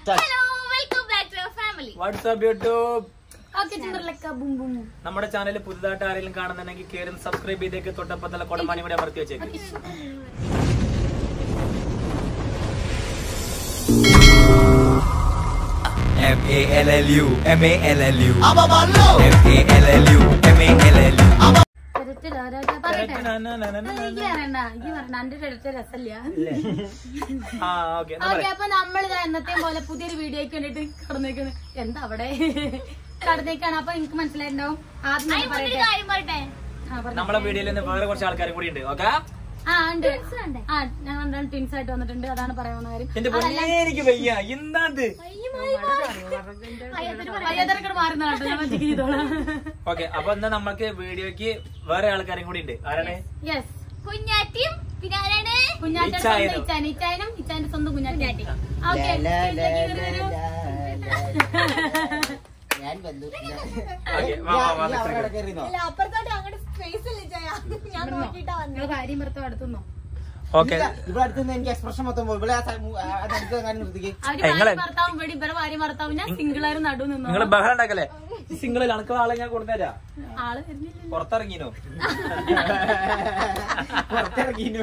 Hello welcome back to family WhatsApp YouTube okay ചിന്തർലക്ക boom boom നമ്മുടെ channel പുതുതായിട്ട് ആരെങ്കിലും കാണുന്നുണ്ടെങ്കിൽ കയറി സബ്സ്ക്രൈബ് ചെയ്തേക്ക് തൊട്ടപ്പത്തുള്ള കൊടമാണി കൂടെ അമർത്തി വെച്ചേക്ക് M A L L U M A L L U M A L L U M A L L U പറയട്ടെ എനിക്ക് പറയണ്ട എനിക്ക് പറയണ്ട എന്റെ അടുത്ത രസമില്ല ആ ഓക്കെ ഓക്കെ അപ്പൊ നമ്മളിതാ എന്നത്തെയും പോലെ പുതിയൊരു വീഡിയോക്ക് വേണ്ടിട്ട് കടന്നേക്കാണ് എന്താ അവിടെ കടന്നേക്കാണ് അപ്പൊ എനിക്ക് മനസ്സിലായിട്ടുണ്ടാവും ആദ്യം ഞാൻ പറയട്ടെ ആ, പറഞ്ഞോ. നമ്മളെ വീഡിയോയിൽ നിന്ന് വേറെ കുറച്ച് ആൾക്കാരും കൂടി ഉണ്ട് ഓക്കെ ആ ഉണ്ട് ആ ഞാൻ രണ്ടാം ട്വിൻസ് ആയിട്ട് വന്നിട്ടുണ്ട് അതാണ് പറയാവുന്ന കാര്യം എന്റെ പൊന്നേ എനിക്ക് വയ്യ എന്താത് വയ്യാതിരക്കട് മാറുന്ന കേട്ടോ ഞാൻ ഒറ്റയ്ക്ക് ചെയ്തോളാം ഓക്കെ അപ്പൊ എന്നാ നമ്മൾക്ക് വീഡിയോക്ക് വേറെ ആൾക്കാരും കൂടി ഉണ്ട് ആരാണ് യെസ് കുഞ്ഞാറ്റിയും പിന്നെ ആരാണ് കുഞ്ഞാറ്റ ഇച്ചായനോ? സ്വന്തം ഇച്ചാൻ ഇച്ചായനും ഇച്ചാന്റെ സ്വന്തം കുഞ്ഞാറ്റി ഓക്കെ ഞാൻ വന്നു ഓക്കെ വാ വാ വാ ഞാൻ അവിടെ നിൽക്ക്. കയറിയിരുന്നോ? അല്ല അപ്പുറത്തോട്ട് അങ്ങോട്ട് സ്പേസ് ഇല്ല ചായ ഞാൻ നോക്കിട്ടാ വന്നത് നിങ്ങൾ ഭാര്യയും ഭർത്താവ് അടുത്തുനിന്നോ ഓക്കെ ഇല്ല, ഇവിടെ അടുത്ത് നിന്ന് എനിക്ക് എക്സ്പ്രഷൻ മൊത്തം പോയി ഇവിടെ ആ സ്ഥലം, ആ, അത് അടുത്ത് എങ്ങാനും നിർത്തിക്ക് അവര് ഏ, നിങ്ങളെ- ഭാര്യ ഭർത്താവും ഇവിടെ ഇവരെ ഭാര്യ ഭർത്താവും ഞാൻ സിംഗിളാരും നടു നിന്നോ നിങ്ങൾ ബഹളം ഉണ്ടാക്കല്ലേ സിംഗിളിൽ അണക്ക് ആളെ ഞാൻ കൊടുത്തരാ ആള് വരുന്നില്ല പുറത്തിറങ്ങിനോ പുറത്തിറങ്ങിനു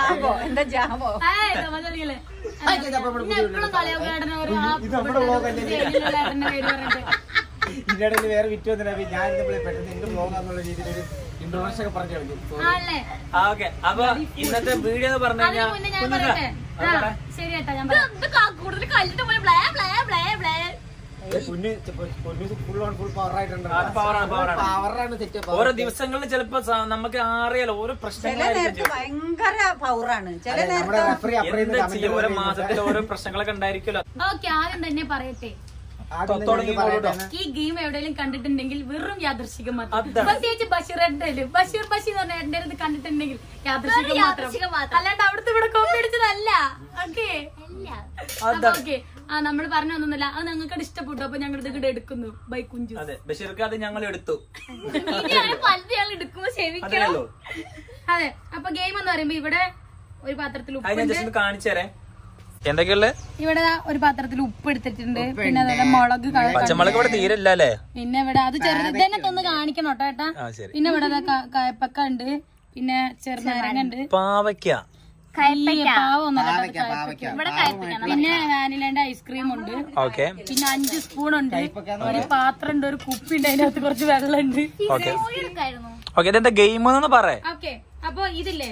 ഏയ്, തമാശ കളിക്കല്ലേ? ആ, ഇത് അപ്പൊ നമ്മുടെ പിന്നെ പുതിയ എപ്പോഴും കളിയാക്കും ഏട്ടനെ ഒരു ആ ഇത് നമ്മുടെ vlog അല്ലേ? ജയിലിലുള്ള ഏട്ടന്റെ പേര് പറഞ്ഞിട്ട്. ഇതിന്റെ ഇടയിൽ വേറെ വിറ്റ് വന്നിട്ട് ഞാൻ ഇന്നപ്പോഴേ പെട്ടെന്ന് എന്റെ ബ്ലോഗാന്നുള്ള രീതിയിൽ ഒരു ഇൻട്രോഡക്ഷൻ ഒക്കെ പറഞ്ഞു കളഞ്ഞു Sorry. ആണല്ലേ ആ ഓക്കെ അപ്പൊ ഇന്നത്തെ വീഡിയോ എന്ന് പറഞ്ഞു അതിന് കഴിഞ്ഞാൽ മുന്നേ ഞാൻ പറയട്ടെ ആ ശരി ഏട്ടാ ഞാൻ പറയാം ഇത് കൂടുതൽ കല്ലിട്ട് പോലെ ബ്ലേ ബ്ലേ ബ്ലേ ബ്ലേ ഏ, പൊന്നു പൊന്നു ഫുൾ ഓൺ ഫുൾ പവർ ആയിട്ടുണ്ട് ആ, power ആണ്, power ആണ്. പവറാണ് സെറ്റ് ഓരോ ദിവസങ്ങളിൽ ചിലപ്പോ സ- നമുക്ക് അറിയാലോ ഓരോ പ്രശ്നങ്ങളായിരിക്കും ഭയങ്കര പവറാണ് ചില നമ്മുടെ റെഫറി അപ്പുറം എന്താ ചെയ്യും ഓരോ മാസത്തിൽ ഓരോ പ്രശ്നങ്ങളൊക്കെ ഉണ്ടായിരിക്കുമല്ലോ ഓക്കെ ആദ്യം തന്നെ പറയട്ടെ തുടങ്ങി പോകട്ടോ. ഈ ഗെയിം എവിടെയെങ്കിലും കണ്ടിട്ടുണ്ടെങ്കിൽ വെറും യാദൃശികം മാത്രം അതാണ്. പ്രത്യേകിച്ച് ബഷീർ എന്റെ ബഷീർ ബഷീർ എന്ന് പറഞ്ഞ എന്റെ അടുത്ത് കണ്ടിട്ടുണ്ടെങ്കിൽ യാദൃശികം വെറും യാദൃശ്ചികം മാത്രം മാത്രം. അല്ലാണ്ട് അവിടുത്തെ ഇവിടെ കോപ്പി അടിച്ചതല്ല ഓക്കെ അതാണ്. ഓക്കെ ആ നമ്മൾ പറഞ്ഞു ഒന്നുമില്ല അത് ഞങ്ങൾക്ക് ഇഷ്ടപ്പെട്ടു അപ്പൊ ഞങ്ങൾ ഇത് ഇവിടെ എടുക്കുന്നു ബൈ കുഞ്ചു അതെ ബഷീർക്ക് അത് ഞങ്ങൾ എടുത്തു ഇനിയാണ് പലത് ഞങ്ങൾ എടുക്കുമ്പോ ക്ഷമിക്കണം അതേയുള്ളൂ അതെ അപ്പൊ ഗെയിം എന്ന് പറയുമ്പോ ഇവിടെ ഒരു പാത്രത്തിൽ അത് ഞാൻ ഉപ്പുണ്ട് ജസ്റ്റ് ഒന്ന് കാണിച്ചു തരേ എന്തൊക്കെയുള്ളത് ഇവിടെ ദാ ഒരു പാത്രത്തിൽ ഉപ്പ് എടുത്തിട്ടുണ്ട് പിന്നെ അതേപോലെ മുളക് ക- പച്ചമുളക് ഇവിടെ തീരില്ല അല്ലേ പിന്നെ ഇവിടെ അത് ചെറുത് തന്നെ ഒന്ന് കാണിക്കണം കേട്ടോ ഏട്ടാ ആ ശരി പിന്നെ ഇവിടെ ദാ ക- കായപ്പക്ക ഉണ്ട് പിന്നെ ചെറുനാരങ്ങ ഉണ്ട് പാവയ്ക്ക ഈ പാവൊന്നുമല്ല കേട്ടോ ഇത് പാവയ്ക്ക. കായപ്പക്ക. പിന്നെ വാനിലന്റെ ഐസ്ക്രീം ഉണ്ട് ഓക്കെ പിന്നെ അഞ്ച് സ്പൂൺ ഉണ്ട് ഒരു പാത്രം ഉണ്ട് ഒരു കുപ്പി ഉണ്ട് അതിനകത്ത് കുറച്ച് വെള്ളം ഉണ്ട് ഓക്കെ എടുക്കായിരുന്നു ഓക്കെ ഇതെന്താ ഗെയിം എന്ന് പറ ഓക്കെ അപ്പൊ ഇതില്ലേ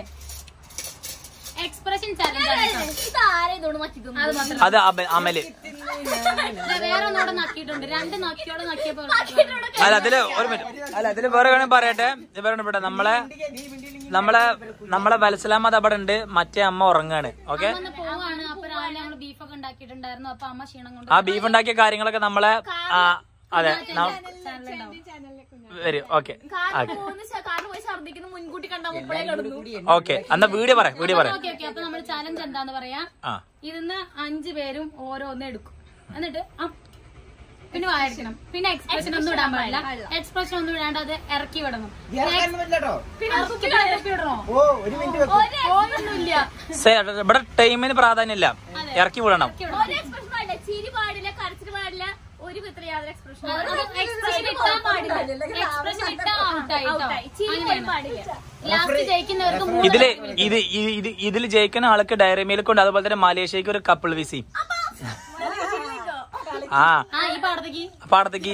എക്സ്പ്രഷൻ ചാലഞ്ച് ഇത് ആരെയ്തോട് മറ്റിതൊന്നും അത് മാത്രം അത് അമ- അമല് ദാ വേറെ ഒന്നോടെ നക്കിയിട്ടുണ്ട് രണ്ട് നക്കിയോടെ നക്കിയപ്പോ അല്ല അതില് ഒരു മിനിറ്റ് അല്ല അതില് വേറെ വേണമെങ്കിൽ പറയട്ടെ ഇത് വേറെ ഇവിടെ നമ്മളെ നമ്മളെ നമ്മളെ വത്സലാമ അത് അവിടെ ഉണ്ട് മറ്റേ അമ്മ ഉറങ്ങാണ് ഓക്കെ അമ്മ ഒന്ന് പോവാണ് അപ്പൊ രാവിലെ ഞങ്ങള് ബീഫൊക്കെ ഉണ്ടാക്കിയിട്ടുണ്ടായിരുന്നു അപ്പൊ അമ്മ ക്ഷീണം കൊണ്ട് ആ ബീഫ് ഉണ്ടാക്കിയ കാര്യങ്ങളൊക്കെ നമ്മളെ ആ അതെ ചാനലുണ്ടാവും വരും ഓക്കെ കാറിന് പോകുന്ന ശ- കാറിന് പോയി ഛർദ്ദിക്കുന്ന മുൻകൂട്ടി കണ്ടാ മുപ്പളെ കിടന്നു ഓക്കെ എന്നാ വീഡിയോ പറ വീഡിയോ പറ ഓക്കെ ഓക്കെ അപ്പൊ നമ്മൾ ചാലഞ്ച് എന്താന്ന് പറയാ ആ ഇതിന്ന് അഞ്ചു പേരും ഓരോന്ന് എടുക്കും എന്നിട്ട് ആ, പിന്നെ വായിക്കണം പിന്നെ എക്സ്പ്രഷൻ ഒന്നും ഇടാൻ പാടില്ല എക്സ്പ്രഷൻ ഒന്നും ഇടാണ്ട് അത് ഇറക്കി വിടണം ഇറക്കാനൊന്നും പറ്റില്ല കേട്ടോ. പിന്നെ ഇറക്കി ഇറക്കി വിടണോ ഓ ഒരു മിനിറ്റ് വെക്കും ഓനൊന്നുമില്ല സേ, ഇവിടെ ടൈമിന് പ്രാധാന്യമില്ല ഇറക്കി വിടണം ഒരു എക്സ്പ്രഷൻ പാടില്ല ചിരി പാടില്ല കരച്ചിൽ പാടില്ല ഒരു വിത്ര യാതൊരു എക്സ്പ്രഷൻ എക്സ്പ്രഷൻ ഇട്ടാൻ പാടില്ല എക്സ്പ്രഷൻ ഇട്ടാ ഔട്ടായി ചിരി പോലും പാടില്ല ലാസ്റ്റ് ജയിക്കുന്നവർക്ക് മൂന്ന് ഇതില് ഇത് ഇ- ഇത് ഇതിൽ ജയിക്കുന്ന ആൾക്ക് ഡയറി മിൽക്ക് ഉണ്ട് അതുപോലെ തന്നെ മലേഷ്യക്ക് ഒരു കപ്പിൾ വിസി ആ ആ ഈ പാടത്തേക്ക് പാടത്തേക്ക്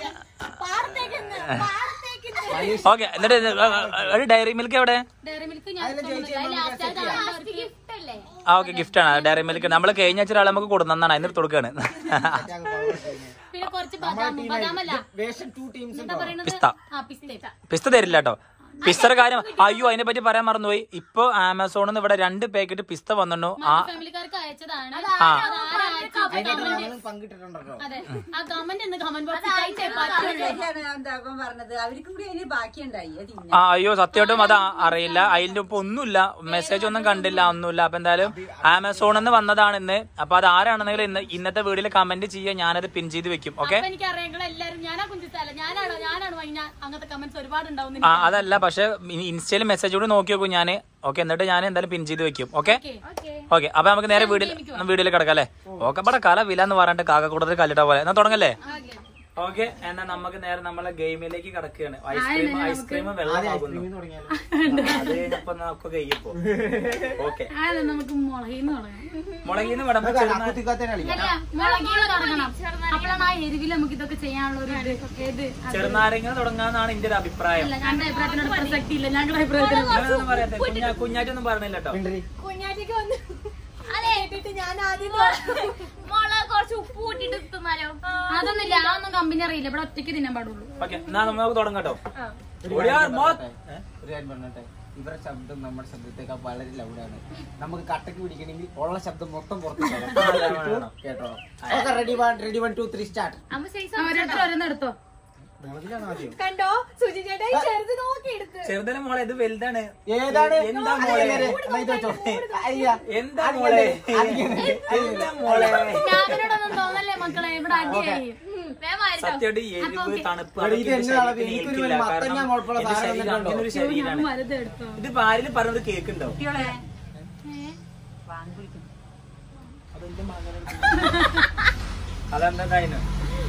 ഓക്കെ എന്നിട്ട് ഇത് ഒരു ഡയറി മിൽക്ക് എവിടെ ഡയറി മിൽക്ക് ഞാൻ ലാസ്റ്റ് ഗിഫ്റ്റ് അല്ലേ ആ ഓക്കെ ഗിഫ്റ്റ് ആണ് ഡയറി മിൽക്ക് നമ്മൾ കഴിഞ്ഞ ആഴ്ച ഒരാൾ നമുക്ക് കൊടുന്നാണ് അതിന് കൊടുക്കാണ് പിന്നെ കുറച്ച് ബദാം ബദാമല്ല വേഷം ടു ടീംസ് എന്താ പറയണത് പിസ്ത. ആ പിസ്ത പിസ്ത തരില്ല കേട്ടോ പിസ്തയുടെ കാര്യം അയ്യോ അതിനെ പറ്റി പറയാൻ മറന്നുപോയി ഇപ്പൊ ആമസോണിൽ നിന്ന് ഇവിടെ രണ്ട് പാക്കറ്റ് പിസ്ത വന്നിട്ടു ആ ഫാമിലിക്കാർക്ക് അയച്ചതാണ് ആ അതാരാ അയച്ചത്? പങ്കിട്ടിട്ടുണ്ടോ അതെ ആ കമന്റ് എന്ന് കമന്റ് ബോക്സിൽ പറ്റുള്ളൂ എന്താ പറഞ്ഞത് അവർക്കും കൂടി അതിന് ബാക്കിയുണ്ടായി അത് ഇന്ന. ആ അയ്യോ സത്യമായിട്ടും അത് ആ- അറിയില്ല അതിന്റെ ഒപ്പം ഒന്നുമില്ല മെസ്സേജ് ഒന്നും കണ്ടില്ല ഒന്നുമില്ല അപ്പൊ എന്തായാലും ആമസോണിൽ നിന്ന് വന്നതാണ് ഇന്ന് അപ്പൊ അത് ആരാണെന്നെങ്കിലും ഇന്ന് ഇന്നത്തെ വീഡിയോയിൽ കമന്റ് ചെയ്യുക ഞാനത് പിൻ ചെയ്ത് വെക്കും ഓക്കെ അപ്പൊ എനിക്ക് അറിയാം എല്ലാരും ഞാനാ കുഞ്ചിത്തല്ല ഞാനാണോ ഞാനാണ് വാങ്ങി അങ്ങനത്തെ കമന്റ്സ് ഒരുപാട് ഉണ്ടാവും ആ അതല്ല പക്ഷെ ഇൻസ്റ്റയിൽ മെസ്സേജ് കൂടി നോക്കി നോക്കും ഞാൻ ഓക്കെ എന്നിട്ട് ഞാൻ എന്തായാലും പിൻ ചെയ്ത് വെക്കും ഓക്കെ ഓക്കെ ഓക്കെ അപ്പൊ നമുക്ക് നേരെ വീട്ടിൽ വീട്ടിൽ കിടക്കാം അല്ലേ ഓക്കെ ഇവിടെ കല വില എന്ന് പറഞ്ഞിട്ട് കാക്ക കൂടുതൽ കല്ലിട്ട പോലെ എന്നാ തുടങ്ങല്ലേ ഓക്കെ എന്നാ നമുക്ക് നേരെ നമ്മളെ ഗെയിമിലേക്ക് കിടക്കുകയാണ് ഐസ്ക്രീം ഐസ്ക്രീം വെള്ളമാകുന്നു തുടങ്ങിയാലോ അത് കഴിഞ്ഞപ്പോ നമുക്ക് കഴിയപ്പോ ഓക്കെ ആയത് നമുക്ക് മുളകിന്ന് തുടങ്ങാം മുളകിന്ന് വിടമ്പോ ചെറുനാ- കുത്തിക്കാത്തന്നെ കളിക്കാം അല്ല മുളകിന്ന് തുടങ്ങണം അപ്പോഴാണ് ആ എരിവിൽ നമുക്ക് ഇതൊക്കെ ചെയ്യാനുള്ള ഒരു ഇത് ഏത് ചെറുനാരങ്ങ തുടങ്ങാന്നാണ് എന്റെ ഒരു അഭിപ്രായം അല്ല ഞങ്ങളുടെ അഭിപ്രായത്തിനോട് പ്രസക്തി ഇല്ല ഞങ്ങളുടെ അഭിപ്രായത്തിന് ഞാനൊന്നും പറയാത്തെ കുഞ്ഞാ കുഞ്ഞാറ്റൊന്നും പറഞ്ഞില്ല കേട്ടോ മിണ്ടരി. കുഞ്ഞാറ്റയ്ക്ക് വന്ന് അതെ ഞാൻ ആദ്യം മുളക് കുറച്ച് ഉപ്പ് കൂട്ടിട്ട് തിന്നാലോ അതൊന്നുമില്ല ആ ഒന്നും കമ്പനി അറിയില്ല ഇവിടെ ഒറ്റയ്ക്ക് തിന്നാൻ പാടുള്ളൂ ഓക്കെ എന്നാ നമുക്ക് തുടങ്ങാം കേട്ടോ ഒരു ഓടിയാ, കാര്യം മോത്ത്. പറഞ്ഞോട്ടെ? ഒരു കാര്യം പറഞ്ഞോട്ടെ ഇവരുടെ ശബ്ദം നമ്മുടെ ശബ്ദത്തേക്കാൾ വളരെ ലൗഡാണ് നമുക്ക് കട്ടക്ക് പിടിക്കണമെങ്കിൽ ഉള്ള ശബ്ദം മൊത്തം പുറത്ത് കേട്ടോ okay ready one ready one two three start അമ്മ സൈസ് ഓരോരുത്തർ ഓരോന്ന് എടുത്തോ മുളകിലാണ് ആദ്യം കണ്ടോ സുജി ചേട്ടാ ഈ ചെറുത് നോക്കി എടുത്ത് ചെറുതല മോളെ ഇത് വലുതാണ് ഏതാണ് എന്താ അത് മോളെ? നേരെ, എന്നാ ഇത് വെച്ചോ. അയ്യ. എന്താ അത് മോളെ ഇങ്ങനെ, അത് ഇങ്ങനെ. എന്താ മോളെ ഞാനോടൊന്നും തോന്നല്ലേ മക്കളെ ഇവിടെ അടിയായി വേഗമായിരുന്നോ സത്യമായിട്ട് എരിവ് തണുപ്പ് എടാ, ഇത് അതൊക്കെ എന്നെ ഒരു അളവ്. ശരീരത്തിന് എനിക്കൊരു ഏൽക്കില്ല. മത്തങ്ങ കാരണം മുളപ്പുള്ള എന്റെ സാധനം ശരീരം കണ്ടോ? അങ്ങനെ ഒരു ഞാൻ ശരീരമാണ് വലുത് എടുത്തോ ഇത് ഭാര്യയിൽ പറഞ്ഞത് കേക്കുണ്ടോ കുട്ടികളെ അതെന്താ കാര്യം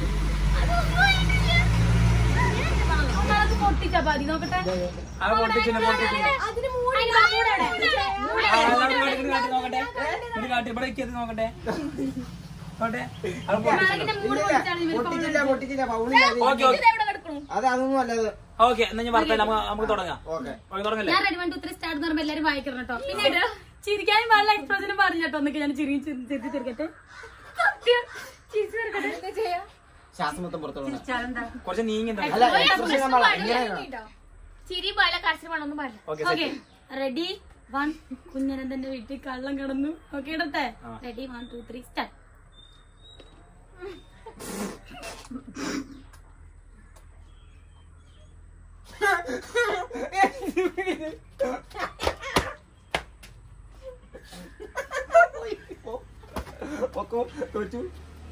നമ്മളത് പൊട്ടിച്ചാ മതി നോക്കട്ടെ അത് പൊട്ടിച്ചില്ല പൊട്ടിച്ചില്ല അതിന് മൂടി ആ, അത് ഇവിടെ ഇങ്ങോട്ട് കാട്ടി നോക്കട്ടെ ഇത് കാട്ടി ഇവിടെ ഇരിക്കത് നോക്കട്ടെ നോക്കട്ടെ അത് പൊട്ടിച്ചില്ല മുളകിന്റെ മൂട് പൊട്ടിച്ചാണ് ഇല്ല, ഇവർക്ക് പൊട്ടിച്ചില്ല പൊട്ടിച്ചില്ല പൗളില്ല ഓക്കെ ഓക്കെ എവിടെ കിടക്കണു അത് അതൊന്നും അല്ലത് ഓക്കെ എന്നാ ഞാൻ പറഞ്ഞ നമുക്ക് നമുക്ക് തുടങ്ങാം ഓക്കെ ഓക്കെ തുടങ്ങല്ലേ ഞാൻ ready one two three start എന്ന് പറയുമ്പോ എല്ലാരും വായിക്കണം കേട്ടോ പിന്നെ ചിരിക്കാനും പാടില്ല എക്സ്പ്രഷനും പാടില്ല കേട്ടോ എന്നൊക്കെ ഞാൻ ചിരി ചിരിച്ച് തീർക്കട്ടെ സത്യം. ചിരിച്ച് തീർക്കട്ടെ എന്താ ചെയ്യാ ശ്വാസം മൊത്തം പുറത്തോളണം ചാലെന്താ കുറച്ച് നീങ്ങി അല്ല എക്സ്പ്രഷൻ നമ്മൾ ഇങ്ങനെ ചിരി പാടില്ല കരച്ചിൽ പാടൊന്നും പാടില്ല ഓക്കെ ഓക്കെ റെഡി വൺ കുഞ്ഞനന്തന്റെ വീട്ടിൽ കള്ളം കിടന്നു ഓക്കെ ഇടട്ടെ ready one two three start പൊക്കോ തോറ്റു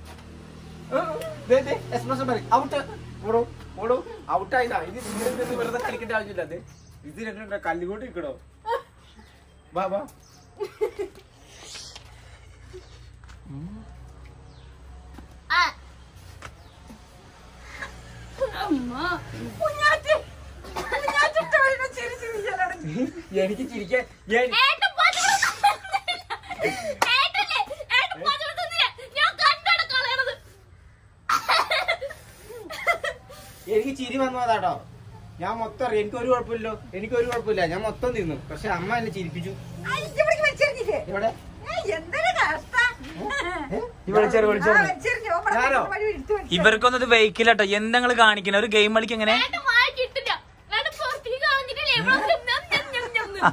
എക്സ്പ്രഷൻ പറയും ഔട്ട് ഓടോ ഓടോ ഔട്ടായതാ ഇത് നിങ്ങൾ വെറുതെ കളിക്കേണ്ട ആവശ്യമില്ല അത് ഇത് രണ്ടും കല്ലുകൊണ്ട് നിൽക്കണോ വാ വാ ആ എനിക്ക് ചിരിക്കാൻ ഞാൻ ഏട്ടൻ പച്ചവെള്ളം ഏട്ടല്ലേ ഏട്ടൻ പച്ചവെള്ളം തിന്നില്ല ഞാൻ കണ്ടാണ് കളയണത് എനിക്ക് ചിരി വന്നതാട്ടോ ഞാൻ മൊത്തം അറിയാം എനിക്ക് ഒരു കുഴപ്പമില്ലോ എനിക്ക് ഒരു കുഴപ്പമില്ല ഞാൻ മൊത്തം തിന്നു പക്ഷെ അമ്മ എന്നെ ചിരിപ്പിച്ചു ഇവിടെ എന്തൊരു കഷ്ടം ഏ? ഈ വിളിച്ചേര് വിളിച്ചേര് ഞാനോ ഇവർക്കൊന്നും ഇത് വെഹിക്കില്ല കേട്ടോ എന്തെങ്കിലും കാണിക്കണ ഒരു ഗെയിം കളിക്ക് എങ്ങനെ ഏട്ടൻ വായി കിട്ടില്ല ഏട്ടൻ പുറത്തേക്ക് കളഞ്ഞിട്ടില്ലേ ഇവിടെ ഞം, ഞം, ഞം, ഞം, ഞം.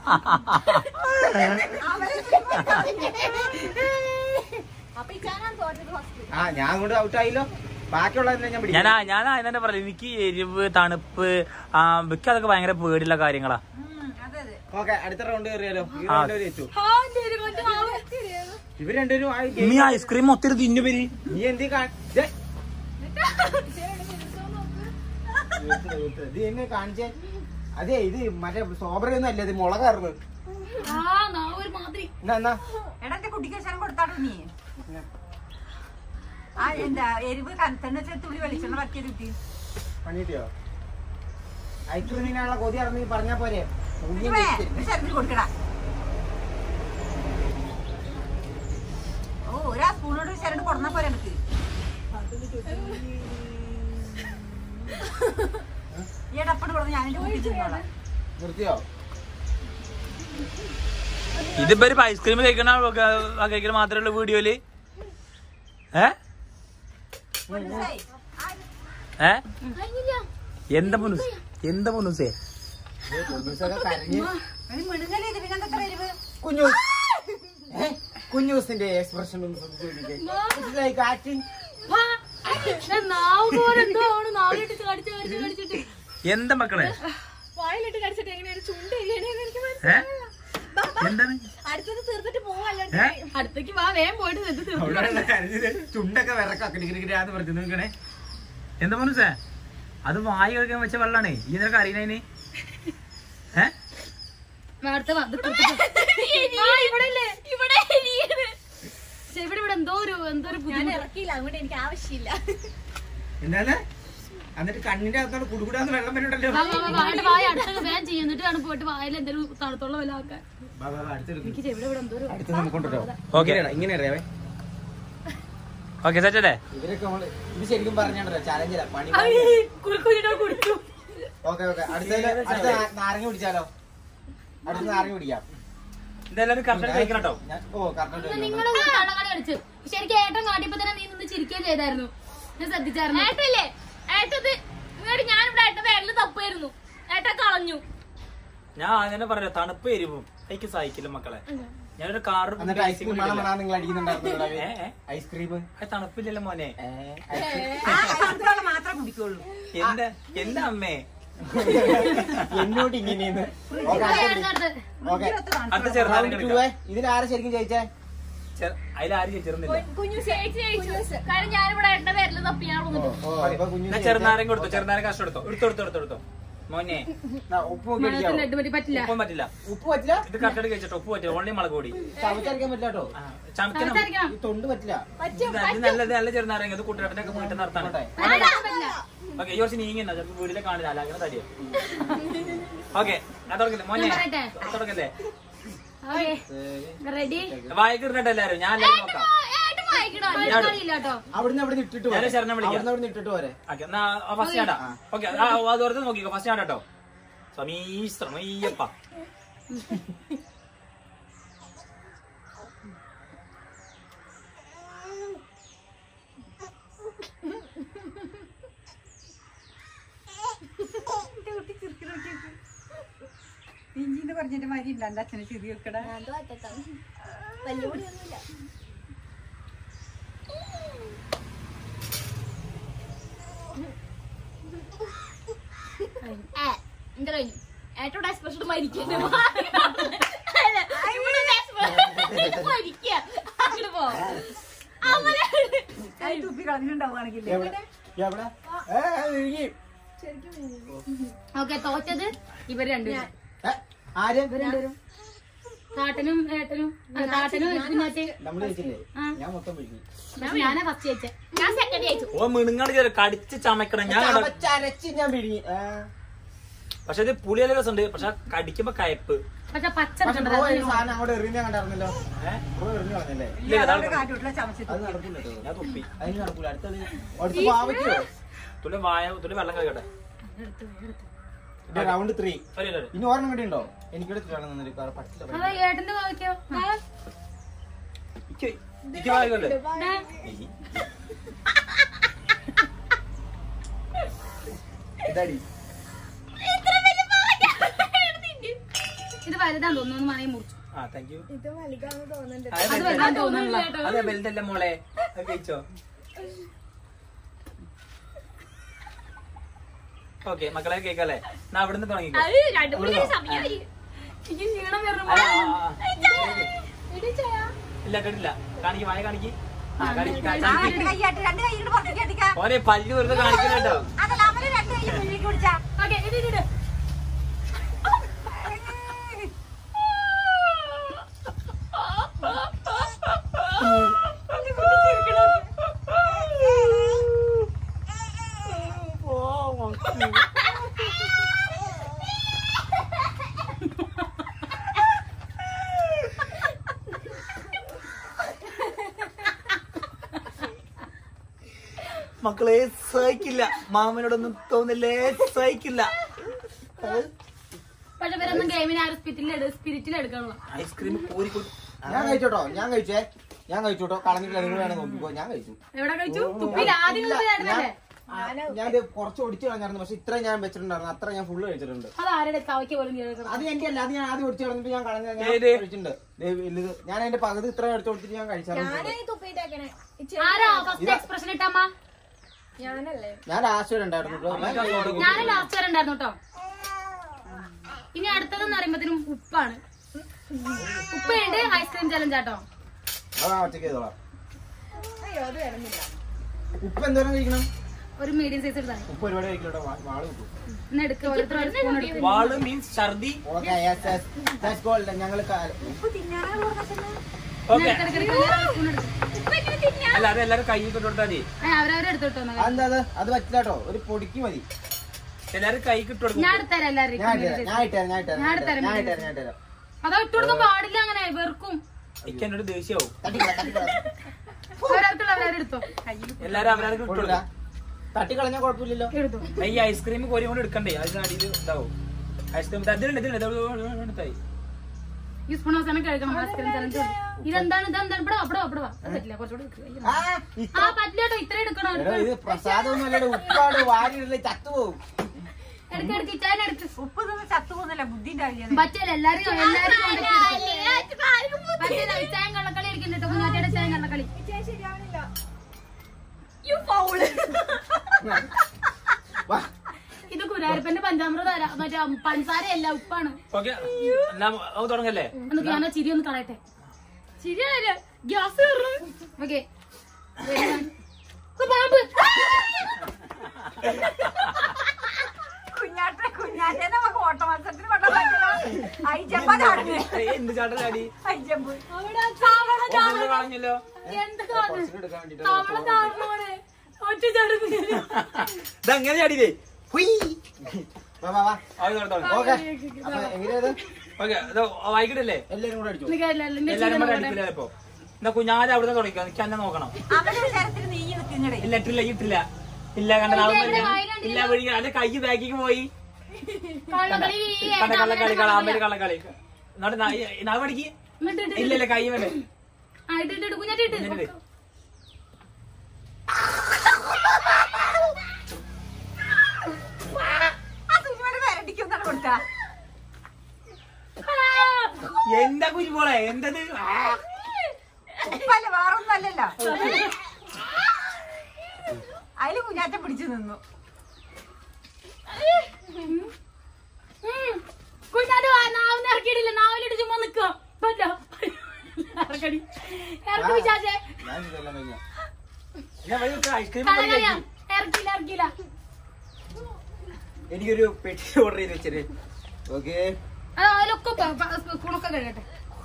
അപ്പൊ ഈ ചാനാൻ തോറ്റത് ഫസ്റ്റ് ആ ഞാൻ അങ്ങോട്ട് ഔട്ടായില്ലോ ബാക്കിയുള്ളതിനെ ഞാൻ പിടിക്കും ഞാൻ ഞാൻ അതിനെ പറയാം എനിക്ക് എരിവ് തണുപ്പ് ആ എനിക്ക് അതൊക്കെ ഭയങ്കര പേടിയുള്ള കാര്യങ്ങളാ അതെ അതെ ഓക്കെ അടുത്ത റൗണ്ട് കയറിയാലോ ഈ ആ. റൗണ്ട് വെച്ചു ഇവർ രണ്ടുപേരും ആ game- നീ ഐസ്ക്രീം ഒത്തിരി തിന്നു പേര് നീ എന്തീ കാ- ദേ. നിർത്ത് നിർത്ത്. ഇത് എന്നെ കാണിച്ചേ അതെ ഇത് മറ്റേ സ്ട്രോബറി ഒന്നും അല്ല ഇത് മുളകായിരുന്നു ആ നാ ഒരു മാതിരി എന്നാ എന്നാ എടാ എന്റെ കുട്ടിക്ക് ശരം കൊടുത്താടോ നീ ആ എന്താ എരിവ് കനത്തന്നെ തുള്ളി വെളിച്ചെണ്ണ പറ്റിയത് കിട്ടി പണി കിട്ടിയോ ഐസ്ക്രീമിനുള്ള കൊതി ഇറങ്ങി പറഞ്ഞാ പോരെ ഉള്ളിയും ഇവേ, വെച്ച്. ഒരു ശരത്തിന് കൊടുക്കടാ ഓ ഒരാ സ്പൂണോട് ശരട് കൊടുന്നാ പോരെ എനിക്ക് ഈ ഇടപ്പട് കൊടുന്ന് ഞാൻ എന്റെ കുട്ടി തിന്നോളാം നിർത്തിയോ ഇതിപ്പോ ഒരു ഐസ്ക്രീം കഴിക്കണ കഴിക്കണ മാത്രമേ ഉള്ളൂ വീഡിയോയില് ഏ മനസ്സിലായി? ഏ എന്താ പൊന്നുസ് എന്താ പൊന്നുസേ ഇത് പൊന്നൂസൊക്കെ കരഞ്ഞ് ഒരു മിടുങ്ങല് ഇത് പിന്നെ എന്താ എരിവ് കുഞ്ഞു ഏ? കുഞ്ഞൂസിന്റെ എക്സ്പ്രഷൻ ഒന്ന് ശ്രദ്ധിച്ചേ മനസ്സിലായി കാറ്റ് ആ, ഞാൻ നാവ് പോലെ എന്തോ ആണ് നാവിലിട്ട് കടിച്ച് കടിച്ച് കടിച്ചിട്ട് എന്താ മക്കളെ വായിലിട്ട് കടിച്ചിട്ട് എങ്ങനെയാണ് ചുണ്ടില്ലേ എനിക്ക് ഏ എന്താണ് അടുത്തത് തീർത്തിട്ട് പോവല്ലോ ഏ അടുത്തേക്ക് വാ വേഗം പോയിട്ട് ഇത് തീർത്ത് അവിടെ കരഞ്ഞത് ചുണ്ടൊക്കെ വിറക്കാക്കി ഡിഗ്രിഗ്രാന്ന് പറഞ്ഞു നോക്കണേ എന്താ പൊന്നുസേ അത് വായി കഴിക്കാൻ വെച്ച വെള്ളാണേ ഈ നിനക്ക് അറിയണേന് ഏ അടുത്ത വാ, ഇത് കൊടുത്തിട്ട്. ആ, ഇവിടെ ഇല്ലേ? ഇവിടെ എലിയാണ്. ശ്ശെ, ഇവിടെ ഇവിടെ എന്തോ ഒരു എന്തോ ഒരു ഞാൻ ബുദ്ധിമുട്ട് ഇറക്കിയില്ല അതുകൊണ്ട് എനിക്ക് ആവശ്യമില്ല എന്താണ് എന്നിട്ട് കണ്ണിന്റെ അകത്തോട് കുടുകുടാന്ന് വെള്ളം വരുന്നുണ്ടല്ലോ വാ, വാ, വാ, വാ, എന്നിട്ട് വായ അടുത്തൊക്കെ വേഗം ചെയ്യും എന്നിട്ട് വേണം പോയിട്ട് വായിൽ എന്തെങ്കിലും തണുത്തുള്ള വല്ല ആക്കാൻ വാ, വാ, വാ, അടുത്തെടുക്ക്. എനിക്ക് ഇവിടെ ഇവിടെ എന്തോ ഒരു അടുത്ത് നമുക്ക് കൊണ്ടുവരോ ഓക്കേ. ഇങ്ങനെ അറിയാവേ ഓക്കെ സെറ്റ് അല്ലേ ഇവരൊക്കെ നമ്മള് ഇത് ശരിക്കും പറഞ്ഞാണ്ടല്ലോ ചലഞ്ചില്ല പണി കുറുക്കുഴിനോ കുടിച്ചു ഓക്കെ ഓക്കെ അടുത്ത അടുത്ത നാ- നാരങ്ങ പിടിച്ചാലോ അടുത്ത നാരങ്ങ പിടിക്കാം ഇതെല്ലാവരും കറക്റ്റ് കഴിക്കണം കേട്ടോ ഞാൻ- ഓ കറക്റ്റ് നിങ്ങൾ കള്ളകളി കളിച്ചു ശരിക്കും ഏട്ടൻ കാട്ടിയപ്പോ തന്നെ നീ നിന്ന് ചിരിക്കുകയും ചെയ്തായിരുന്നു ഞാൻ ശ്രദ്ധിച്ചായിരുന്നു ഏട്ടല്ലേ ഏട്ടത് ഇങ്ങോട്ട് ഞാനിവിടെ ഏട്ട വിരല് തപ്പായിരുന്നു ഏട്ട കളഞ്ഞു ഞാൻ അങ്ങനെ പറയാം തണുപ്പ് എരിവും എനിക്ക് സഹിക്കില്ല മക്കളെ ഞാനൊരു കാറ് എന്നിട്ട് ഐസ്ക്രീം മണം മണം നിങ്ങൾ അടിക്കുന്നുണ്ടായിരുന്നു ഏ, ഏ. ഐസ്ക്രീം അത് തണുപ്പില്ലല്ലോ മോനെ ആ ഐസ്ക്രീം മാത്രമേ കുടിക്കുള്ളൂ എന്റെ എന്റെ അമ്മേ എന്നോട് ഇങ്ങനെയെന്ന് ഓക്കെ അടുത്ത, അടുത്ത. ഓക്കെ അടുത്ത ചെറുതാനും കിടക്കാം ഇതിൽ ആരാ ശരിക്കും ജയിച്ചേ അതിലാരും ചേർന്നില്ല കുഞ്ഞു ചേച്ചി ജയിച്ചു കാരണം ഞാനിവിടെ ഏട്ട വിരല് തപ്പി ഞാൻ ഓ, വന്നിട്ട് ഓ, ഇപ്പൊ കുഞ്ഞിന് ഞാൻ ചെറുനാരം കൊടുത്തു ചെറുനാരം കഷ്ടം എടുത്തോ എടുത്തോ എടുത്തോ എടുത്തോ എടുത്തോ മോനെ ആ, ഉപ്പ് നോക്കി മണത്തിന് അടിക്കാവോ? ലഡ്ഡു പറ്റി പറ്റില്ല ഉപ്പും പറ്റില്ല ഉപ്പ് പറ്റില്ല ഇത് കറക്റ്റ് കഴിച്ചിട്ടോ ഉപ്പ് പറ്റില്ല ഓൺലി മുളക് പൊടി ചവച്ചരക്കാൻ പറ്റില്ല കേട്ടോ ആ, ചമക്കണം സംസാരിക്കണം ഈ തൊണ്ട് പറ്റില്ല ഇത് ഇത് നല്ല നല്ല ചെറുനാരങ്ങ ഇത് കുട്ടികളൊക്കെ വീട്ടിൽ നടത്താണ് ആയിക്കോട്ടെ. ഓക്കെ ഈ വർഷം നീങ്ങി ചിലപ്പോ വീട്ടിലെ കാണില്ല അല്ലാതെ തടിയ ഓക്കെ ഞാൻ തുടങ്ങില്ലേ മോനെ ഞാൻ പറയട്ടെ? തുടങ്ങല്ലേ റെഡി വായിക്കിരുന്നിട്ട് എല്ലാരും ഞാൻ എല്ലാവരും നോക്കാം ഏട്ടൻ വായിക്കണോ അറിയില്ല കേട്ടോ അവിടുന്ന് അവിടെ ഇട്ടിട്ട് ഞാൻ പോരെ. ശരണം വിളിക്കാം. അവിടുന്ന് അവിടെ ഇട്ടിട്ട് പോരെ ഓക്കെ എന്നാ ഫസ്റ്റ് ആടാ ഓക്കെ അത് വെറുതെ നോക്കിക്കോ ഫസ്റ്റ് ആടാ കേട്ടോ സമീശ്രമയ്യപ്പ ഇഞ്ചിന്ന് പറഞ്ഞിട്ട് മാതിരി ഇല്ല എന്റെ അച്ഛനെ ചിരി വെക്കട വലിയ പൊടിയൊന്നുമില്ല ഏ, എന്റെ കഴിഞ്ഞു ഏട്ടോടെ എക്സ്പ്രഷൻ മരിക്കുന്നു മരിക്കുക അങ്ങോട്ട് പോ കൈ തുപ്പി കളഞ്ഞിട്ടുണ്ടാവുകയാണെങ്കിൽ എവിടെ എവിടെ ഏ, ഇഴുകി. ഓക്കെ തോറ്റത് ഇവര് രണ്ടുപേരും ഏ, ആര് താട്ടനും ഏട്ടനും ആ, താട്ടനും കുഞ്ഞാറ്റ് നമ്മള് ജയിച്ചില്ലേ ആ. ഞാൻ മൊത്തം വിഴുങ്ങി പക്ഷെ ഞാനാ ഫസ്റ്റ് ചേച്ചേ ഞാൻ സെക്കൻഡ് ജയിച്ചു ഓ മിണുങ്ങാണ് ചേരും കടിച്ച് ചമക്കണം ഞാൻ കണ്ട- ചവച്ചരച്ച് ഞാൻ വിഴുങ്ങി ഏ. പക്ഷെ ഇത് പുളിയെല്ലാം രസമുണ്ട് പക്ഷെ കടിക്കുമ്പോ കയപ്പ് പക്ഷെ പച്ച പക്ഷെ എടുക്കണ്ടത് ബ്രോ ഈ സാധനം അങ്ങോട്ട് എറിഞ്ഞ കണ്ടായിരുന്നല്ലോ ഏഹ് ബ്രോ എറിഞ്ഞു കളഞ്ഞല്ലേ ഇല്ല അതാണ് കാറ്റൂട്ടിലെ ചമച്ചിട്ട് അത് നടക്കൂല കേട്ടോ. ഞാൻ തുപ്പി അതിന് നടക്കൂല അടുത്തത് അടുത്ത് പാവയ്ക്കോ തുള്ളി വായ തുള്ളി വെള്ളം കഴിക്കട്ടെ റൗണ്ട് ത്രീ ഒരു ഒരു- ഒരു. ഇനി ഓർമ്മ കൂടി ഉണ്ടോ എനിക്കെടുത്തിട്ടാണ് നിന്നിട്ട് വേറെ പറ്റില്ല അപ്പൊ ഏട്ടന്റെ വായിക്കോ ഇക്ക് ഇക്ക് വായിക്കല്ലേ ഇതാടി ഇത് വലുതാന്ന് തോന്നുന്നു ഒന്ന് മണി മുറിച്ചു ആ താങ്ക് യു അത് വലുതാന്ന് തോന്നുന്നില്ല അതെ ബെൽറ്റല്ല മോളെ അത് കഴിച്ചോ ഓക്കെ മക്കളെ കേക്കല്ലേ എന്നാ അവിടുന്ന് തുടങ്ങിക്കോ അത് രണ്ടു മൂന്ന് സമയമായി എനിക്ക് ക്ഷീണം വരണം ആ, ആ, ആ. ഇല്ല കേട്ടില്ല കാണിക്ക് വായ കാണിക്ക് ആ, കാണിക്ക്, കാ- ആ, കാണിക്ക്. രണ്ട് കൈയാട്ട് രണ്ട് കൈ ഇങ്ങോട്ട് പുറത്തേക്ക് അടിക്കാം ഓനെ പല്ല് വെറുതെ കാണിക്കില്ല കേട്ടോ അതല്ല അവര് രണ്ട് കൈ മുന്നിലേക്ക് പിടിച്ചാ ഓക്കെ ഇത് ഇത് ഇത് മക്കളെ സഹിക്കില്ല മാമനോടൊന്നും തോന്നില്ലേ സഹിക്കില്ല പക്ഷെ ഇവരൊന്നും ഗെയിമിന് ആരും സ്പിരിറ്റിൽ സ്പിരിറ്റിൽ എടുക്കാനുള്ള ഐസ്ക്രീം കോരി കൊടു- ഞാൻ കഴിച്ചോട്ടോ ഞാൻ കഴിച്ചേ ഞാൻ കഴിച്ചോട്ടോ കളഞ്ഞിട്ടില്ല നിങ്ങൾ വേണം നോക്കിക്കോ ഞാൻ കഴിച്ചു എവിടെ കഴിച്ചു തുപ്പിയിൽ ആദ്യം ഇല്ല, ചേട്ടനല്ലേ ഞാൻ- ഞാൻ ഇത് കുറച്ച് ഒടിച്ചു കളഞ്ഞായിരുന്നു പക്ഷെ ഇത്ര ഞാൻ വെച്ചിട്ടുണ്ടായിരുന്നു അത്ര ഞാൻ ഫുള്ള് കഴിച്ചിട്ടുണ്ട് അത് ആരുടെ കവയ്ക്ക് പോലും ചെയ്തേക്കണം അത് എന്റെ അല്ല അത് ഞാൻ ആദ്യം ഒടിച്ചു കളഞ്ഞിട്ട് ഞാൻ കളഞ്ഞ ഞാൻ ഏത്? കഴിച്ചിട്ടുണ്ട് ദേ വലുത്. ഞാൻ അതിന്റെ പകുതി ഇത്ര എടുത്ത് കൊടുത്തിട്ട് ഞാൻ കഴിച്ചായിരുന്നു തുപ്പിട്ടേക്കണേ ആരാ ഫസ്റ്റ് എക്സ്പ്രഷൻ ഇട്ടമ്മ ഞാനല്ലേ ഞാൻ ലാസ്റ്റ് വരെ ഉണ്ടായിരുന്നു ട്ടോ. ഞാൻ കഴിച്ചു. ഞാൻ ലാസ്റ്റ് വരെ ഉണ്ടായിരുന്നു കേട്ടോ ഇനി അടുത്തതെന്ന് പറയുമ്പത്തിനും ഉപ്പാണ് ഉപ്പയുണ്ട് ഐസ്ക്രീം ചലഞ്ച് ആട്ടോ അതാ ഒറ്റയ്ക്ക് ചെയ്തോളാം അയ്യോ അത് വേണമെന്നില്ല ഉപ്പ് എന്തോരം കഴിക്കണം ഒരു മീഡിയം സൈസ് എടുത്താൽ ഉപ്പ് ഒരുപാട് കഴിക്കലോട്ടോ വാള് കിട്ടും ഇന്ന് എടുക്കുക ഓരോരുത്തർ ഒരു സ്പൂൺ എടുക്കും വാള് മീൻസ് ഛർദി ഓക്കെ ദാറ്റ്സ് ഗോൾഡ് ഞങ്ങൾ ഉപ്പ് തിന്നാൻ പറഞ്ഞ ഓക്കെ സ്പൂൺ എടുക്കും അല്ല അത് എല്ലാരും കൈ കൊടുത്താൽ മതി അവരവരെടുത്തോട്ടോ എന്താ അത് അത് പറ്റില്ലാട്ടോ ഒരു പൊടിക്ക് മതി എല്ലാരും കൈ ഇട്ട് കൊടുക്കും ഞാൻ എടുത്തരാം എല്ലാവരും ഞാൻ ഇട്ടുതരാം ഞാൻ ഇട്ടുതരാം ഞാൻ ഇട്ടുതരാം ഞാൻ ഞാൻ ഇട്ടുതരാം, ഇട്ടുതരാം ഞാൻ ഇട്ടുതരാം ഞാൻ ഇട്ടുതരാം അതോ ഇട്ട് കൊടുക്കാൻ പാടില്ല അങ്ങനെ വെറുക്കും എനിക്ക് എന്നോട് ദേഷ്യവും തട്ടിക്കള തട്ടിക്കള അവരവർക്കുള്ള അവരെടുത്തോ എല്ലാരും അവരാർക്ക് ഇട്ട് കൊള്ളൂല. കൊടുക്കും തട്ടിക്കളഞ്ഞാ കുഴപ്പമില്ലല്ലോ എടുത്തോ ഈ ഐസ്ക്രീം കോരി കൊണ്ട് എടുക്കണ്ടേ അതിന് അടിയിൽ ഇതാവും ഐസ്ക്രീം ഇതിലുണ്ട് ഇതിലുണ്ട് ഇത് എടുത്തായി ഈ സ്പൂൺ അവസാനം കഴിക്കണം ഐസ്ക്രീം ചലഞ്ച് ഇതെന്താണ് ഇതെന്താണ് ഇവിടെ വാ, ഇവിടെ വാ, ഇവിടെ വാ. അത് പറ്റില്ല കുറച്ചുകൂടി എടുക്ക്. അയ്യോ. ആ, ഇത്ര- ആ പറ്റില്ല കേട്ടോ ഇത്ര എടുക്കണോ എടോ, ഇത് പ്രസാദമൊന്നും അല്ലടോ ഉപ്പാട് വാരിയിടല്ലേ ചത്തുപോകും എടുക്ക എടുക്ക ഇച്ചാൻ എടുക്ക് ഉപ്പ് തിന്ന് ചത്തുപോകുന്നില്ല ബുദ്ധി ഉണ്ടാവില്ല പറ്റില്ല എല്ലാരും എല്ലാരും പറ്റില്ല ചായം കള്ളക്കളി കളിക്കുന്നുണ്ട് കുഞ്ഞാറ്റയുടെ ചായം കള്ളക്കളി വാ. ഇത് കുരാരപ്പന്റെ പഞ്ചാമൃത മറ്റേ പഞ്ചസാരയല്ല ഉപ്പാണ് ഓക്കെ എന്നാ അത് തുടങ്ങല്ലേ ഒന്ന് ഞാൻ ചിരി ഒന്ന് കളയട്ടെ ചിരിയല്ല ഗ്യാസ് ഓക്കെ പാമ്പ് കുഞ്ഞാട്ടെ കുഞ്ഞാറ്റെ നമുക്ക് ഓട്ട മത്സരത്തിന് കൊണ്ടാ പറ്റില്ല അയച്ചപ്പാടാണ് ഏയ്, എന്ത് ചാട്ടലാടി അയച്ചമ്പ് ഒന്നുകൂടെ കളഞ്ഞല്ലോ എന്തൊക്കെയാണ് കുറച്ചുകൂടി എടുക്കാൻ വേണ്ടിട്ട് തവള ചാടണോടെ ഒറ്റ ചാടുന്നില്ല ഇതെങ്ങനെ ചാടിയില്ലേ ഹുയ്. വാ, വാ, വാ. അത് തുടങ്ങി ഓക്കെ അപ്പൊ എങ്ങനെയത് ഓക്കെ ഇത് വായിക്കട്ടല്ലേ എല്ലാരും കൂടെ അടിച്ചു എല്ലാരും കൂടെ അടിക്കില്ല ഇപ്പൊ എന്നാ കുഞ്ഞാതെ അവിടെ തുടങ്ങിക്കോ എനിക്ക് എന്നെ നോക്കണം അവന്റെ തരത്തിൽ നീ നിൽക്കുന്നടേ ഇല്ല ഇട്ടില്ല ഇട്ടില്ല ഇല്ല കണ്ട നാളെ ഇല്ല വഴി അത് കൈ ബാക്കിക്ക് പോയി കള്ളക്കളി കണ്ട കള്ളക്കളി കളാമ്പല് കള്ളക്കളി എന്നിട്ട് നാ പഠിക്ക് ഇല്ല ഇല്ല കൈ വേണ്ടേ ആയിട്ട് കുഞ്ഞാറ്റിട്ട് എന്നിട്ട് ആ തുണിമണി വരടിക്കുന്നാണ് കൊടുത്താ എന്താ കുഞ്ഞുപോളെ എന്തത് ആ. ഉപ്പല്ല വേറൊന്നും അല്ലല്ലോ അതില് കുഞ്ഞാറ്റം പിടിച്ചു നിന്നു കുഞ്ഞാറ്റ് നാവിന് ഇറക്കിയിട്ടില്ല നാവിലിട്ട് ചുമ്മാ നിക്കോ പറ്റോ ഇറക്കടി ഇറക്കി വിചാരിച്ചേ ഞാൻ ഇതെല്ലാം കഴിഞ്ഞ എന്നാ വഴി വിട്ട് ഐസ്ക്രീം കളകളയാ ഇറക്കില്ല ഇറക്കില്ല എനിക്കൊരു പെട്ടി ഓർഡർ ചെയ്ത് വെച്ചേ ഓക്കെ അത് അതിലൊക്കെ സ്പൂണൊക്കെ കഴിയട്ടെ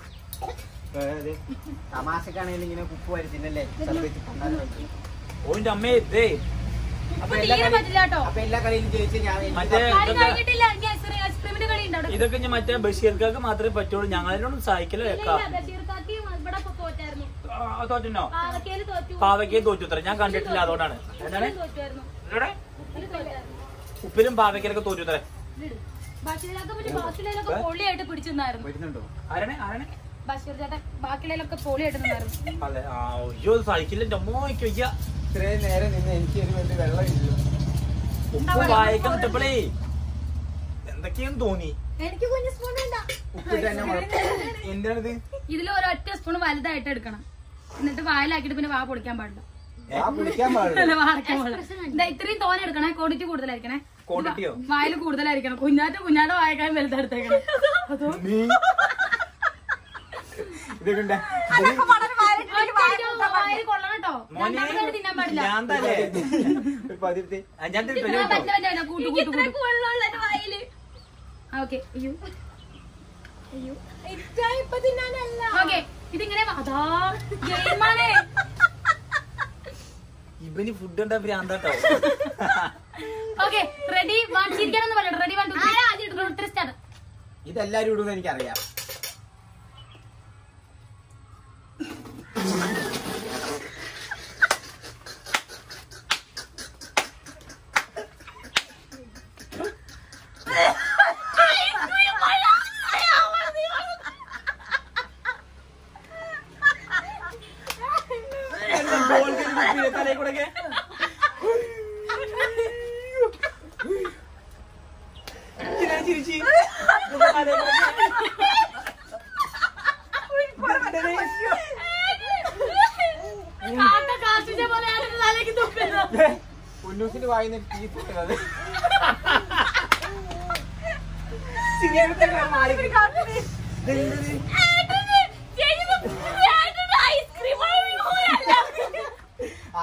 തമാശക്കാണെങ്കിൽ ഇങ്ങനെ കുപ്പ് വരച്ചില്ലല്ലേ സർബത്ത് കൊണ്ടാലും ഓന്റെ അമ്മേ ഇതേ അപ്പൊ ഇപ്പൊ എല്ലാ തീരെ കളി പറ്റില്ല കേട്ടോ അപ്പൊ എല്ലാ കളിയിലും ജയിച്ച് ഞാൻ മറ്റേ കളി ഇതൊക്കെ കഴിഞ്ഞിട്ടില്ല എനിക്ക് ഐസ്ക്രീം ഐസ്ക്രീമിന്റെ കളി ഉണ്ട് അവിടെ ഇതൊക്കെ ഞാൻ മറ്റേ ബഷീർക്കാർക്ക് മാത്രമേ പറ്റുള്ളൂ ഞങ്ങളോട് സഹായിക്കല വെക്കാം ഇല്ല, ബഷീർക്കാക്കിയും ഇവിടെ ഇപ്പൊ തോറ്റായിരുന്നു തോറ്റോ പാവക്കയില് തോറ്റു പാവയ്ക്ക് തോറ്റുത്ര ഞാൻ കണ്ടിട്ടില്ല അതുകൊണ്ടാണ് എന്താണ് തോറ്റായിരുന്നു ഇവിടെ ഇതില് തോറ്റായിരുന്നു ഉപ്പിലും പാവയ്ക്കലൊക്കെ തോറ്റുത്രേ ബഷീറിലൊക്കെ പിന്നെ ബാക്കിയുള്ളതിലൊക്കെ പൊളിയായിട്ട് പിടിച്ചു നിന്നായിരുന്നു വരുന്നുണ്ടോ ആരാണ് ആരാണ് ബഷീർ ചേട്ടൻ ബാക്കിയുള്ളതിലൊക്കെ പൊളിയായിട്ട് നിന്നായിരുന്നു അതെ ആ അയ്യോ സഹിക്കില്ല അമ്മോയ്ക്ക് വയ്യ ഇത്രയും നേരം നിന്ന് എനിക്ക് ഒരു വലിയ വെള്ളം ഇല്ല ഉപ്പ് വായിക്കാൻ കിട്ടപ്പോഴേ എന്തൊക്കെയാന്ന് തോന്നി എനിക്ക് കുഞ്ഞു സ്പൂൺ വേണ്ട ഉപ്പിട്ട് തന്നെ കുഴപ്പം എന്താണിത് ഇതിൽ ഒരൊറ്റ സ്പൂൺ വലുതായിട്ട് എടുക്കണം എന്നിട്ട് വായിലാക്കിയിട്ട് പിന്നെ വാ പൊടിക്കാൻ പാടില്ല ആ പിടിക്കാൻ പാടില്ല അല്ല, വാ അടയ്ക്കാൻ പാടില്ല ഇതാ ഇത്രയും തോനെ എടുക്കണേ ക്വാണ്ടിറ്റി കൂടുതലായിരിക്കണേ ക്വാണ്ടിറ്റിയോ വായിൽ കൂടുതലായിരിക്കണം കുഞ്ഞാറ്റ കുഞ്ഞാടെ വായക്കാൻ വലുതെടുത്തേക്കണം അതോ ഇതൊക്കെ ഉണ്ട്. അതൊക്കെ വളരെ വരട്ടി വായിൽ കൊള്ളണം കേട്ടോ മോനെ രണ്ടാമത് തിന്നാൻ പാടില്ല ഞാൻ തന്നെ ഒരു പതിരുത്തി ആ, ഞാൻ തിരിച്ചു ആ, പറ്റില്ല, പറ്റില്ല, കൂട്ടു കൂട്ടു കൂട്ടു വെള്ളമുള്ള വായില് ഓക്കെ അയ്യോ ഇറ്റാ ഇപ്പൊ തിന്നാനല്ല ഓക്കെ ഇതിങ്ങനെ വാ- അതാ ഗെയിമാണേ ഇവന് ഫുഡ് ഉണ്ടാ ഭ്രാന്താട്ടോ ഓക്കെ റെഡി വൺ ചിരിക്കാനൊന്നും പറയണ്ട ready one two three start ഇതെല്ലാരും ഇടുമെന്ന് എനിക്കറിയാം തലയിൽ കൂടെ ചിരിച്ചു കാക്ക കാശിച്ച പോലെ ആരുടെ തലയ്ക്ക് തുപ്പരുതോ ഉന്നൂസിന്റെ വായിന്ന് തീ പൊട്ടുന്നത്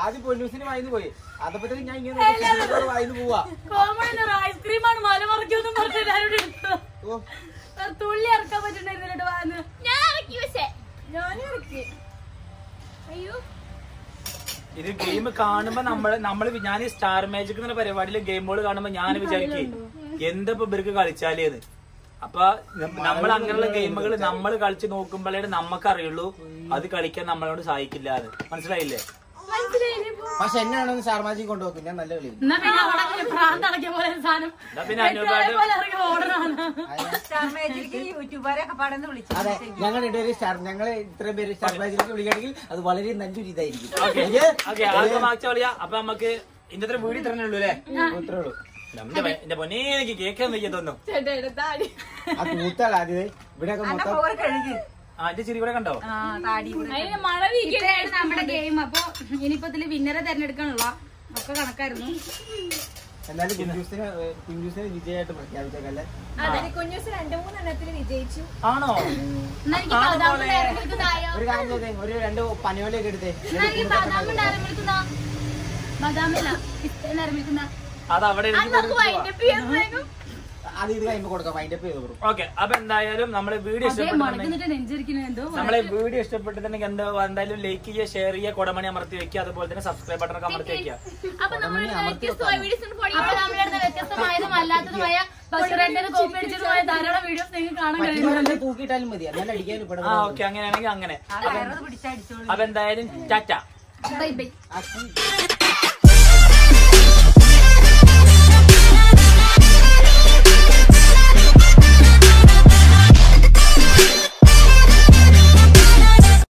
ആദ്യം പൊന്നൂസിന് വായിന്ന് പോയി അതപ്പത്തേക്ക് ഞാൻ ഇങ്ങനെ വായിന്ന് പോവാ കോമൺ ഐസ്ക്രീമാണ് മല മറിക്കൊന്നും പറഞ്ഞ് എല്ലാവരും എടുത്തു ഓ തുള്ളി ഇറക്കാൻ പറ്റുന്നുണ്ടായിരുന്നില്ല വാന്ന് ഞാൻ ഇറക്കി പക്ഷേ ഞാനും ഇറക്കി അയ്യോ ഇത് ഗെയിം കാണുമ്പോ നമ്മള് നമ്മള് ഞാൻ ഈ സ്റ്റാർ മാജിക് എന്ന പരിപാടിയില് ഗെയിമുകൾ കാണുമ്പോ ഞാൻ വിചാരിക്കും എന്താ ഇപ്പൊ ഇവർക്ക് കളിച്ചാലേന്ന് അപ്പൊ നമ്മൾ അങ്ങനെയുള്ള ഗെയിമുകൾ നമ്മൾ കളിച്ച് നോക്കുമ്പോഴേ നമുക്ക് അറിയുള്ളൂ അത് കളിക്കാൻ നമ്മളോട് സഹായിക്കില്ല അത് മനസ്സിലായില്ലേ പക്ഷെ എന്നാണെന്ന് ഷാർമാജി കൊണ്ടുപോകും ഞാൻ നല്ല കളി എന്നാ പിന്നെ അവിടെ ഭ്രാന്തടക്കിയ പോലെ ഒരു സാധനം എന്നാ പിന്നെ അനുപാട് പോലെ ഇറങ്ങി ഓടണമാണ് സ്റ്റാർ മാജിക്ക് യൂട്യൂബറെ ഒക്കെ പാടെന്ന് വിളിച്ചു അതെ ഞങ്ങൾ രണ്ടുപേരും സ്റ്റാർ ഞങ്ങളെ ഇത്രയും പേര് സ്റ്റാർ മാജിലേക്ക് വിളിക്കുകയാണെങ്കിൽ അത് വളരെ നല്ലൊരു ഇതായിരിക്കും ഓക്കെ എനിക്ക് ഓക്കെ ആദ്യം മാച്ച കളിയാ അപ്പൊ നമുക്ക് ഇന്നത്തെ വീഡിയോ ഇത്രേ ഉള്ളൂ അല്ലേ ഇത്രേ ഉള്ളൂ എന്റെ ഭ- എന്റെ പൊന്നേ എനിക്ക് കേൾക്കാൻ വയ്യ തോന്നും ആ കൂത്താൾ ആദ്യം ഇവിടെയൊക്കെ എന്റെ മൊത്തം പവർ കഴുകി ആ എന്റെ ചിരി കൂടെ കണ്ടോ ആ താടി കൂടെ അതിന് മഴ വീക്കി ഇത്രയാണ് നമ്മുടെ ഗെയിം അപ്പൊ ഇനിയിപ്പോ ഇതില് വിന്നറെ തെരഞ്ഞെടുക്കാനുള്ള ഒക്കെ കണക്കായിരുന്നു എന്നാലും കുഞ്ചൂസിനെ കുഞ്ചൂസിനെ വിജയമായിട്ട് പ്രഖ്യാപിച്ചേക്കല്ലേ അതെ കുഞ്ഞൂസ് രണ്ടു മൂന്നെണ്ണത്തിന് വിജയിച്ചു ആണോ എന്നാ എനിക്ക് ബദാം ഡയറി മിൽക്ക് തായോ ഒരു കാര്യം ചെയ്തേ ഒരു രണ്ട് പനിയോലയൊക്കെ എടുത്തേ എന്നാ എനിക്ക് ബദാം ഡയറി മിൽക്ക് താ ബദാമില്ല പിസ്ത ഡയറി മിൽക്ക് താ അത് അവിടെ എനിക്ക് നമുക്ക് വൈൻഡപ്പ് ചെയ്യുന്നേക്കും അത് ഇത് കഴിയുമ്പോ കൊടുക്കാം അതിന്റെ പേര് കൊടുക്കും ഓക്കെ അപ്പൊ എന്തായാലും നമ്മളെ വീഡിയോ അതേ ഇഷ്ടപ്പെട്ടിട്ടുണ്ടെങ്കിൽ മുടക്കുന്നിട്ട് നെഞ്ചിരിക്കുന്നത് എന്തോ നമ്മളെ വീഡിയോ ഇഷ്ടപ്പെട്ടിട്ടുണ്ടെങ്കിൽ എന്താ എന്തായാലും ലൈക്ക് ചെയ്യുക ഷെയർ ചെയ്യുക കൊടമണി അമർത്തി വെക്കുക അതുപോലെ തന്നെ സബ്സ്ക്രൈബ് ബട്ടൺ ഒക്കെ അമർത്തി വെക്കുക അപ്പൊ നമ്മൾ വ്യത്യസ്തമായ വീഡിയോസ് അപ്പൊ നമ്മളെടുത്ത വ്യത്യസ്തമായതും അല്ലാത്തതുമായ ബഷീറിന്റെ കോപ്പി അടിച്ചതുമായ ധാരാളം വീഡിയോസ് നിങ്ങൾക്ക് കാണാൻ കഴിയുന്നുണ്ട് പറ്റുന്നവരെ തൂക്കിയിട്ടാലും മതി എന്നാലും അടിക്കാൻ ഇവിടെ ആ ഓക്കെ അങ്ങനെയാണെങ്കിൽ അങ്ങനെ ആ വയറത് പിടിച്ചടിച്ചോളൂ അപ്പൊ എന്തായാലും ടാറ്റ ബൈ ബൈ ആ